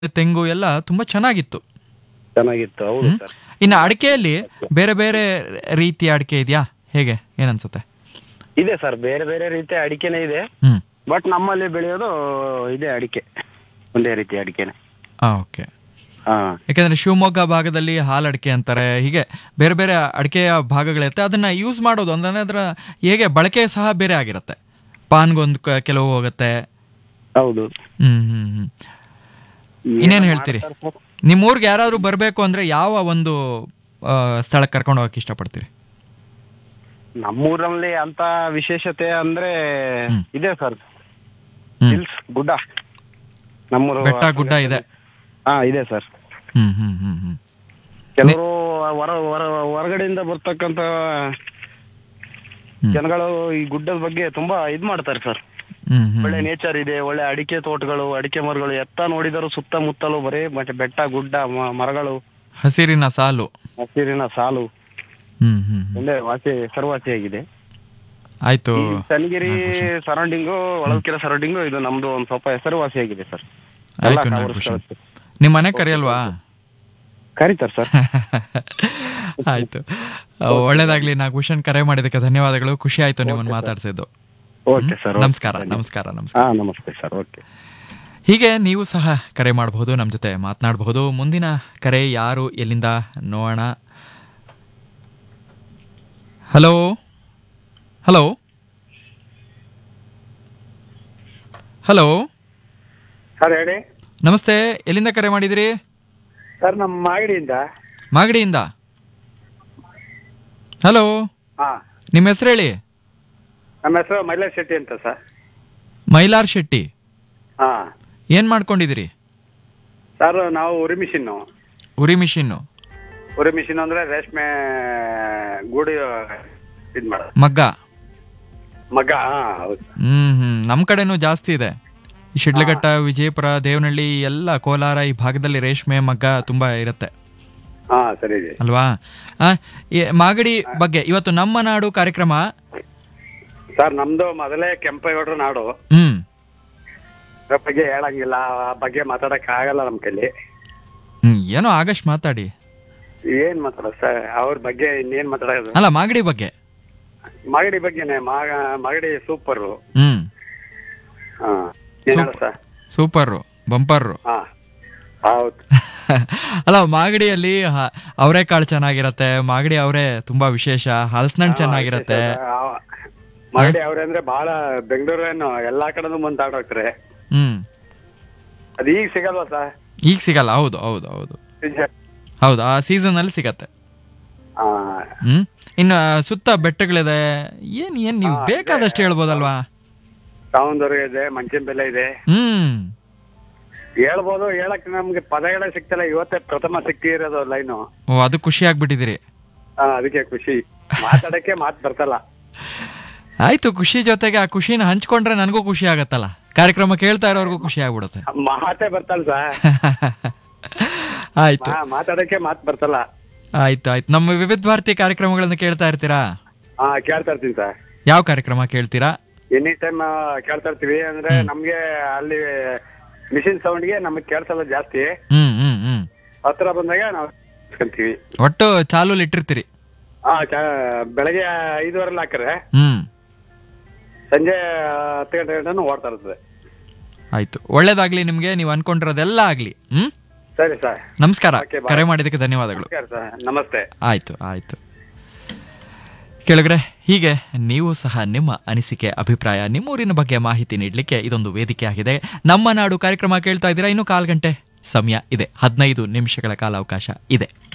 ತೆಂಗು ಎಲ್ಲ ತುಂಬಾ ಚೆನ್ನಾಗಿತ್ತು ಚೆನ್ನಾಗಿತ್ತು ಹೌದು ಹ್ಮ್? ಸರ್ ಇನ್ನು ಅಡಿಕೆಯಲ್ಲಿ ಬೇರೆ ಬೇರೆ ರೀತಿಯ ಅಡಿಕೆ ಇದೆಯಾ ಹೇಗೆ ಏನನ್ಸುತ್ತೆ ಇದೆ ಸರ್ ಬೇರೆ ಬೇರೆ ರೀತಿಯ ಅಡಿಕೆನೇ ಇದೆ ಹ್ಮ್ ಬಟ್ ನಮ್ಮಲ್ಲಿ ಬೆಳೆಯೋದು ಇದೆ ಅಡಿಕೆ ಒಂದೇ ರೀತಿ ಅಡಿಕೆನೆ ಆ ಓಕೆ ಹಾ ಯಾಕಂದ್ರೆ ಶಿವಮೊಗ್ಗ ಭಾಗದಲ್ಲಿ ಹಾಲು ಅಡಿಕೆ ಅಂತಾರೆ ಹೀಗೆ ಬೇರೆ ಬೇರೆ ಅಡಿಕೆಯ ಭಾಗಗಳಿರುತ್ತೆ ಅದನ್ನ ಯೂಸ್ ಮಾಡೋದು ಅಂದ್ರೆ ಅದರ ಹೇಗೆ ಬಳಕೆ ಸಹ ಬೇರೆ ಆಗಿರುತ್ತೆ ಪಾನ್ಗೊಂದು ಕ- ಕೆಲವು ಹೋಗುತ್ತೆ ಹೌದು ಹ್ಮ್ ಹ್ಮ್ ಹ್ಮ್ ಇನ್ನೇನ್ ಹೇಳ್ತೀರಿ ಮಾಡ್ತಾರೆ ಸರ್. ನಿಮ್ಮ ಊರಿಗೆ ಯಾರಾದ್ರೂ ಬರಬೇಕು ಅಂದ್ರೆ ಯಾವ ಒಂದು ಆ, ಸ್ಥಳಕ್ಕೆ ಕರ್ಕೊಂಡು ಹೋಗಕ್ಕೆ ಇಷ್ಟಪಡ್ತೀರಿ ನಮ್ಮೂರಲ್ಲಿ ಅಂತ ವಿಶೇಷತೆ ಅಂದ್ರೆ ಹ್ಮ್. ಇದೆ ಸರ್ ಹ್ಮ್. ಹಿಲ್ಸ್ ಗುಡ್ಡ ನಮ್ಮೂರು ಬೆಟ್ಟ ಗುಡ್ಡ ಇದೆ ಹಾ ಇದೆ ಸರ್ ಹ್ಮ್ ಹ್ಮ್ ಹ್ಮ್ ಹ್ಮ್ ಕೆಲವರು ಹೊರ ಹೊರ ಹೊರಗಡೆಯಿಂದ ಬರ್ತಕ್ಕಂತ ಹ್ಮ್. ಜನಗಳು ಈ ಗುಡ್ಡದ ಬಗ್ಗೆ ತುಂಬಾ ಇದ್ ಮಾಡ್ತಾರೆ ಸರ್ ಹ್ಮ್ ಹ್ಮ್ ಒಳ್ಳೆ ನೇಚರ್ ಇದೆ ಒಳ್ಳೆ ಅಡಿಕೆ ತೋಟಗಳು ಅಡಿಕೆ ಮರಗಳು ಎತ್ತ ನೋಡಿದರೂ ಸುತ್ತಮುತ್ತಲು ಬರೀ ಮತ್ತೆ ಬೆಟ್ಟ ಗುಡ್ಡ ಮ- ಮರಗಳು ಹಸಿರಿನ ಸಾಲು ಹಸಿರಿನ ಸಾಲು ಹ್ಮ್ ಹ್ಮ್ ಹ್ಮ್. ಒಳ್ಳೆ ವಾಸಿ ಸರ್ವಾಸಿಯಾಗಿದೆ ಆಯ್ತು ಈ ಚನ್ನಗಿರಿ ಸರೌಂಡಿಂಗು ಒಳಕೆರೆ ಸರೌಂಡಿಂಗು ಇದು ನಮ್ದು ಒಂದ್ ಸ್ವಲ್ಪ ಹೆಸರುವಾಸಿಯಾಗಿದೆ ಸರ್ ಎಲ್ಲ ಆಯ್ತು cover ನಾಗಭೂಷಣ್ ಸ್ಥಳ. ನಿಮ್ಮ ಮನೆ ಕರೆಯಲ್ವಾ ಕರೀತಾರೆ ಸರ್ ಆಯ್ತು ಆ, ಒಳ್ಳೇದಾಗ್ಲಿ ನಾಗಭೂಷಣ್ ಕರೆ ಮಾಡಿದಕ್ಕೆ ಧನ್ಯವಾದಗಳು ಖುಷಿ ಆಯ್ತು ನಿಮ್ಮನ್ನು ಮಾತಾಡ್ಸಿದ್ದು ಓಕೆ ಸರ್ ನಮಸ್ಕಾರ ನಮಸ್ಕಾರ ನಮಸ್ಕಾರ ಹಾ ನಮಸ್ತೆ ಸರ್ ಓಕೆ ಹೀಗೆ ನೀವು ಸಹ ಕರೆ ಮಾಡಬಹುದು ನಮ್ಮ ಜೊತೆ ಮಾತನಾಡಬಹುದು ಮುಂದಿನ ಕರೆ ಯಾರು ಎಲ್ಲಿಂದ ನೋಡೋಣ ಹಲೋ ಹಲೋ ಹಲೋ ಸರ್ ಹೇಳಿ ನಮಸ್ತೆ ಎಲ್ಲಿಂದ ಕರೆ ಮಾಡಿದಿರಿ ಸರ್ ನಮ್ಮ ಮಾಗಡಿಯಿಂದ ಮಾಗಡಿಯಿಂದ ಹಲೋ ಹಾ ನಿಮ್ಮ ಹೆಸರು ಹೇಳಿ ನಮ್ಮ ಹೆಸರು ಮೈಲಾರ್ ಶೆಟ್ಟಿ ಅಂತ ಸರ್ ಮೈಲಾರ್ ಶೆಟ್ಟಿ ಹಾ ಏನ್ ಮಾಡ್ಕೊಂಡಿದಿರಿ ಸರ್ ನಾವು ಉರಿ ಮಿಷಿನ್ನು ಉರಿ ಮಿಷಿನ್ನು ಉರಿ ಮಿಷಿನ್ ಅಂದ್ರೆ ರೇಷ್ಮೆ ಗೂಡು ಇದ್ ಮಾಡ ಮಗ್ಗ ಮಗ ಹಾ ಹೌದು ಹ್ಮ್ ಹ್ಮ್ ನಮ್ ಕಡೆನೂ ಜಾಸ್ತಿ ಇದೆ ಈ ಶಿಡ್ಲಘಟ್ಟ ವಿಜಯಪುರ ದೇವನಹಳ್ಳಿ ಎಲ್ಲ ಕೋಲಾರ ಈ ಭಾಗದಲ್ಲಿ ರೇಷ್ಮೆ ಮಗ್ಗ ತುಂಬಾ ಇರುತ್ತೆ ಹಾ ಸರಿ ಇದೆ ಅಲ್ವಾ ಆ, ಈ ಮಾಗಡಿ ಬಗ್ಗೆ ಇವತ್ತು ನಮ್ಮ ನಾಡು ಕಾರ್ಯಕ್ರಮ ಸರ್ ನಮ್ದು ಮೊದಲೇ ಕೆಂಪೇಗೌಡರ ನಾಡು ಹ್ಮ್ ಅದ್ರ ಬಗ್ಗೆ ಹೇಳಂಗಿಲ್ಲ ಆ ಬಗ್ಗೆ ಮಾತಾಡಕ್ ಆಗಲ್ಲ ನಮ್ ಕೈಲಿ ಹ್ಮ್ ಏನೋ ಆಗಸ್ಟ್ ಮಾತಾಡಿ ಏನ್ ಮಾತಾಡೋದು ಸರ್ ಅವ್ರ ಬಗ್ಗೆ ಇನ್ನೇನ್ ಮಾತಾಡೋದು ಅಲ್ಲ ಮಾಗಡಿ ಬಗ್ಗೆ ಮಾಗಡಿ ಬಗ್ಗೆನೆ ಮಾಗ ಮಾಗಡಿ ಸೂಪರ್ ಹ್ಮ್ ಹಾ ಏನ್ ಹೇಳ ಸರ್ ಸೂಪರ್ ಬಂಪರ್ ಹಾ ಹೌದು ಅಲ್ಲ ಮಾಗಡಿಯಲ್ಲಿ ಹ- ಅವರೆಕಾಳು ಚೆನ್ನಾಗಿರತ್ತೆ ಮಾಗಡಿ ಅವರೇ ತುಂಬಾ ವಿಶೇಷ ಹಲಸಿನಣ್ಣು ಚೆನ್ನಾಗಿರತ್ತೆ ಮಾಗಡಿ ಅವ್ರೆ ಅಂದ್ರೆ ಬಹಳ ಬೆಂಗಳೂರೇನು ಎಲ್ಲಾ ಕಡೆನೂ ಮುಂದಾಡೋಕ್ರೆ ಹ್ಮ್ ಅದ್ ಈಗ ಸಿಗಲ್ವಾ ಸರ್ ಈಗ ಸಿಗಲ್ಲ ಹೌದು ಹೌದು ಹೌದು ಹೌದು ಆ ಸೀಸನ್ ಅಲ್ಲಿ ಸಿಗತ್ತೆ ಆ, ಹ್ಮ್ ಇನ್ನು ಸುತ್ತ ಬೆಟ್ಟಗಳಿದೆ ಏನ್ ಏನ್ ನೀವು ಬೇಕಾದಷ್ಟು ಹೇಳ್ಬೋದಲ್ವಾ ಸೌಂದರ್ಯ ಇದೆ ಮಂಚಿನ ಬೆಲೆ ಇದೆ ಹ್ಮ್ ಹೇಳ್ಬೋದು ಹೇಳಕ್ ನಮ್ಗೆ ಪದಗಳೇ ಸಿಗ್ತಲ್ಲ ಇವತ್ತೇ ಪ್ರಥಮ ಸಿಕ್ಕಿರೋದು ಲೈನು ಓ ಅದು ಖುಷಿ ಆಗ್ಬಿಟ್ಟಿದ್ದೀರಿ ಅದಕ್ಕೆ ಖುಷಿ ಮಾತಾಡಕ್ಕೆ ಮಾತ್ ಬರ್ತಲ್ಲ ಆಯ್ತು ಖುಷಿ ಜೊತೆಗೆ ಆ ಖುಷಿನ ಹಂಚ್ಕೊಂಡ್ರೆ ನನಗೂ ಖುಷಿ ಆಗತ್ತಲ್ಲ ಕಾರ್ಯಕ್ರಮ ಕೇಳ್ತಾ ಇರೋರ್ಗೂ ಖುಷಿ ಆಗ್ಬಿಡುತ್ತೆ ಮಾತೇ ಬರ್ತಲ್ಲ ಸರ್ ಆಯ್ತು ಮಾತಾಡಕ್ಕೆ ಮಾತ್ ಬರ್ತಲ್ಲ ಆಯ್ತು ಆಯ್ತು ನಮ್ಮ ವಿವಿಧ ಭಾರತಿ ಕಾರ್ಯಕ್ರಮಗಳನ್ನು ಕೇಳ್ತಾ ಇರ್ತೀರಾ ಹಾ ಕೇಳ್ತಾ ಇರ್ತೀನಿ ಸರ್ ಯಾವ ಕಾರ್ಯಕ್ರಮ ಕೇಳ್ತೀರಾ ಎನಿ ಟೈಮ್ ಕೇಳ್ತಾ ಇರ್ತೀವಿ ಅಂದ್ರೆ ನಮ್ಗೆ ಅಲ್ಲಿ ಮಿಷಿನ್ ಸೌಂಡ್ಗೆ ನಮಗ್ ಕೇಳ್ಸಲ್ಲ ಜಾಸ್ತಿ ಹ್ಮ್ ಹ್ಮ್ ಹ್ಮ್ ಹತ್ರ ಬಂದಾಗ ನಾವು ಕೇಳ್ತೀವಿ ಒಟ್ಟು ಚಾಲೂಲಿ ಇಟ್ಟಿರ್ತೀರಿ ಹಾ ಚ- ಬೆಳಗ್ಗೆ ಐದುವರೆಲ್ಲ ಹಾಕ್ರೆ ಹ್ಮ್ ಸಂಜೆ ಹತ್ತು ಗಂಟೆ ಗಂಟೆ ಓಡ್ತಾ ಇರ್ತದೆ ಆಯ್ತು ಒಳ್ಳೇದಾಗ್ಲಿ ನಿಮ್ಗೆ ನೀವು ಅನ್ಕೊಂಡಿರೋದೆಲ್ಲ ಆಗ್ಲಿ ಹ್ಮ್ ಸರಿ ಸರ್ ನಮಸ್ಕಾರ Okay, bye. ಕರೆ ಮಾಡಿದ್ದಕ್ಕೆ ಧನ್ಯವಾದಗಳು ನಮಸ್ಕಾರ ಸರ್ ನಮಸ್ತೆ ಆಯ್ತು ಆಯ್ತು ಕೆಳಗರೆ ಹೀಗೆ ನೀವು ಸಹ ನಿಮ್ಮ ಅನಿಸಿಕೆ ಅಭಿಪ್ರಾಯ ನಿಮ್ಮೂರಿನ ಬಗ್ಗೆ ಮಾಹಿತಿ ನೀಡಲಿಕ್ಕೆ ಇದೊಂದು ವೇದಿಕೆ ಆಗಿದೆ ನಮ್ಮ ನಾಡು ಕಾರ್ಯಕ್ರಮ ಕೇಳ್ತಾ ಇದ್ದೀರಾ ಇನ್ನು ಕಾಲ್ ಗಂಟೆ ಸಮಯ ಇದೆ ಹದಿನೈದು ನಿಮಿಷಗಳ ಕಾಲಾವಕಾಶ ಇದೆ